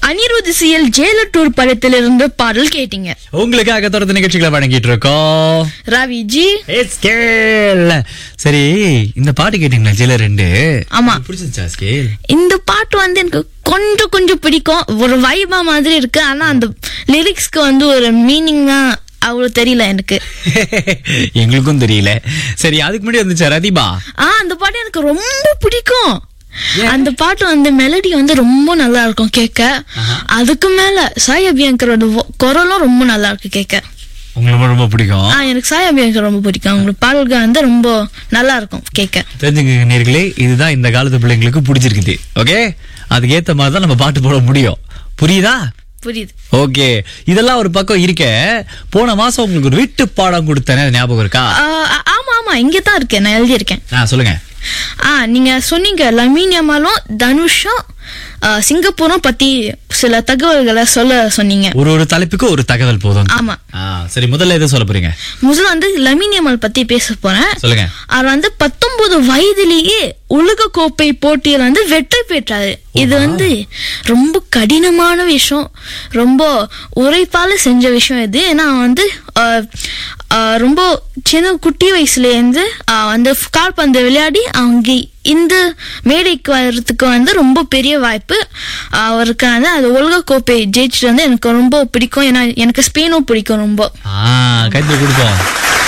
அனிருத் இசையில் Jailer tour படத்திலிருந்து பாடல் கேட்டீங்க உங்களுக்காக தொடர்ந்து நிகழ்ச்சிகளை வழங்கிட்டு இருக்கோம் ரவி ஜி ஸ்கேல் சரி இந்த பாட்டு கேட்டீங்களா ஜெயில ரெண்டு ஆமா. பிடிச்சிருச்சா ஸ்கேல் இந்த பாட்டு வந்து எனக்கு கொஞ்சம் கொஞ்சம் பிடிக்கும் ஒரு வைபா மாதிரி இருக்கு ஆனா அந்த லிரிக்ஸ்க்கு வந்து ஒரு மீனிங்கா அவ்வளவு தெரியல எனக்கு எங்களுக்கும் தெரியல சரி அதுக்கு முன்னாடி வந்துச்சா ரதிபா ஆ அந்த பாட்டு எனக்கு ரொம்ப பிடிக்கும் அந்த பாட்டு வந்து மெலடி வந்து ரொம்ப நல்லா இருக்கும் கேட்க அதுக்கு மேல சாய் அபியங்கரோட vo- குரலும் ரொம்ப நல்லா இருக்கு கேட்க உங்களுக்கு ரொம்ப பிடிக்கும் ஆ எனக்கு சாய் அபியங்கர் ரொம்ப பிடிக்கும் அவங்களோட பாடல்கள் வந்து ரொம்ப நல்லா இருக்கும் கேட்க தெரிஞ்சுங்க நேர்களே இதுதான் இந்த காலத்து பிள்ளைங்களுக்கு பிடிச்சிருக்குது ஓகே அதுக்கு ஏத்த மாதிரி தான் நம்ம பாட்டு போட முடியும் புரியுதா புரியுது ஓகே இதெல்லாம் ஒரு பக்கம் இருக்க போன மாசம் உங்களுக்கு ஒரு வீட்டு பாடம் கொடுத்தேனே அது ஞாபகம் இருக்கா ஆ, ஆ- ஆமா ஆமா இங்க தான் இருக்கேன் நான் எழுதியிருக்கேன் ஆ சொல்லுங்க ஆ நீங்க சொன்னீங்க லமீனியமாலும் தனுஷும் ஆ, சிங்கப்பூரும் பத்தி சில தகவல்களை சொல்ல சொன்னீங்க ஒரு ஒரு தலைப்புக்கு ஒரு தகவல் போதும் ஆமா ஆ, சரி முதல்ல எது சொல்ல போறீங்க முதல்ல வந்து லமீனியமல் பத்தி பேச போறேன் சொல்லுங்க அவர் வந்து பத்தொன்பது வயதிலேயே உலக கோப்பை போட்டியில் வந்து வெற்றி பெற்றாரு இது வந்து ரொம்ப கடினமான விஷயம் ரொம்ப உழைப்பால செஞ்ச விஷயம் இது ஏன்னா அவன் வந்து ஆஹ், ஆஹ், ரொம்ப சின்ன குட்டி வயசுல இருந்து ஆஹ், வந்து கால்பந்து விளையாடி அவங்க இந்த மேடைக்கு வர்றதுக்கு வந்து ரொம்ப பெரிய வாய்ப்பு அவருக்கு வந்து அது உலக கோப்பை ஜெயிச்சுட்டு வந்து எனக்கு ரொம்ப பிடிக்கும் ஏன்னா எனக்கு ஸ்பெயினும் பிடிக்கும் ரொம்ப ஆ கைத்துல கொடுப்போம்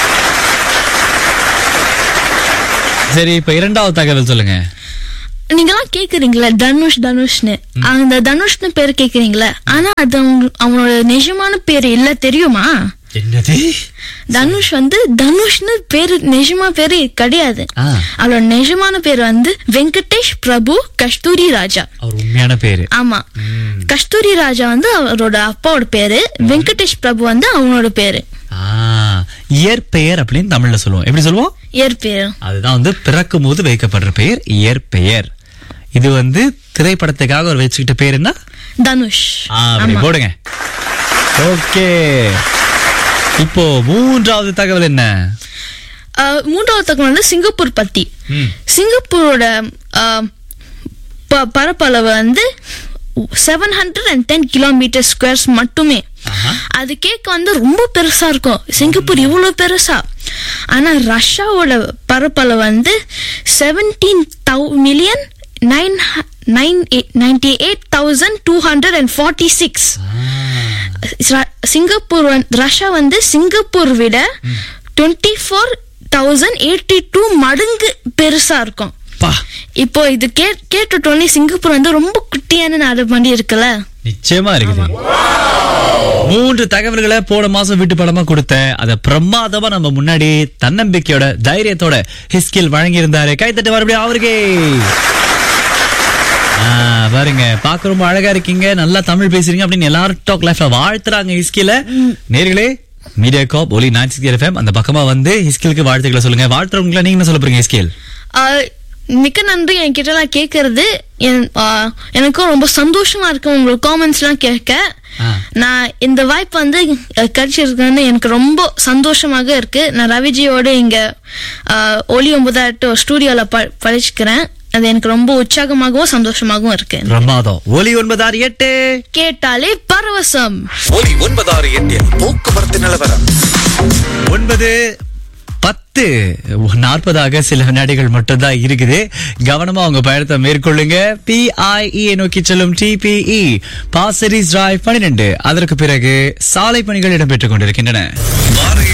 சரி இப்ப இரண்டாவது தகவல் சொல்லுங்க நீங்கெல்லாம் கேக்குறீங்களா தனுஷ் தனுஷ்னு அந்த தனுஷ்னு பேர் கேக்குறீங்களா ஆனா அது அவங்க- அவனோட நிஜமான பேர் இல்ல தெரியுமா என்னது தனுஷ் வந்து தனுஷ்னு பேரு நிஜமா பேரு கிடையாது ஆ. அவளோட நிஜமான பேர் வந்து வெங்கடேஷ் பிரபு கஸ்தூரி ராஜா அவர் உண்மையான பேரு ஆமா கஸ்தூரி ராஜா வந்து அவரோட அப்பாவோட பேரு வெங்கடேஷ் பிரபு வந்து அவனோட பேரு ஆ இயற்பெயர் அப்படின்னு தமிழ்ல சொல்லுவோம் எப்படி சொல்லுவோம் இயற்பேர் அதுதான் வந்து பிறக்கும் போது வைக்கப்படுற பெயர் இயற்பெயர் இது வந்து திரைப்படத்துக்காக ஒரு வச்சுக்கிட்ட பேர் என்ன தனுஷ் ஆ, அப்படி ஆமா. போடுங்க ஓகே இப்போ மூன்றாவது தகவல் என்ன அஹ், மூன்றாவது தகவல் வந்து சிங்கப்பூர் பத்தி ம். சிங்கப்பூரோட அஹ், ப- பரப்பளவு வந்து seven hundred and ten kilometre squares மட்டுமே ஆஹா. அது கேட்க வந்து ரொம்ப பெருசா இருக்கும் சிங்கப்பூர் இவ்வளவு பெருசா ஆனா ரஷ்யாவோட பரப்பளவு வந்து seventeen thou million nine nine ninety eight thousand two hundred and forty six Singapore வந்து- ரஷ்யா வந்து சிங்கப்பூர் விட twenty four thousand eighty two மடங்கு பெருசா இருக்கும் பா இப்போ இது கே கேட்டுட்டோன்னே சிங்கப்பூர் வந்து ரொம்ப குட்டியான நாடு மாதிரி இருக்குல்ல நிச்சயமா இருக்குது மூன்று தகவல்களை போன மாசம் வீட்டு படமா கொடுத்தேன் அத பிரமாதமா நம்ம முன்னாடி தன்னம்பிக்கையோட தைரியத்தோட ஹிஸ்கில் வழங்கி இருந்தாரு கைத்தட்டு மறுபடியும் அவருக்கே ஆ, பாருங்க பார்க்க ரொம்ப அழகா இருக்கீங்க நல்லா தமிழ் பேசுறீங்க அப்படின்னு எல்லாரும் டாக் லைஃப்ல வாழ்த்துறாங்க ஹிஸ்கில நேர்களே மீடியா காப் ஒலி நைன் சிக்ஸ் எஃப்எம் அந்த பக்கமா வந்து ஹிஸ்கிலுக்கு வாழ்த்துக்களை சொல்லுங்க வாழ்த்துறவங்களை நீங்க என்ன சொல்ல போறீங்க ஹிஸ்கில் ஆஹ், மிக்க நன்றி என்கிட்ட எல்லாம் கேட்கறது என்- ஆஹ், எனக்கும் ரொம்ப சந்தோஷமா இருக்கு உங்களுக்கு காமெண்ட்ஸ் எல்லாம் கேட்க ஆ. நான் இந்த வாய்ப்பு வந்து அஹ், கிடைச்சிருக்குன்னு எனக்கு ரொம்ப சந்தோஷமாக இருக்கு நான் ரவிஜியோட இங்க ஆஹ், ஒலி ஒன்பதாயிரத்து ஸ்டூடியோல ப படிச்சுக்கிறேன் அது எனக்கு ரொம்ப உற்சாகமாகவும் சந்தோஷமாகவும் இருக்கு பிரமாதம் ஒலி ஒன்பதாறு எட்டு கேட்டாலே பரவசம் ஒலி ஒன்பதாறு எட்டில் போக்குவரத்து நிலவரம் ஒன்பது பத்து நாற்பதாக சில வினாடிகள் மட்டும்தான் இருக்குது கவனமா உங்க பயணத்தை மேற்கொள்ளுங்க பிஐஇ நோக்கி செல்லும் டிபிஇ பாசரிஸ் டிரைவ் பன்னிரண்டு அதற்கு பிறகு சாலை பணிகள் இடம்பெற்றுக் கொண்டிருக்கின்றன வார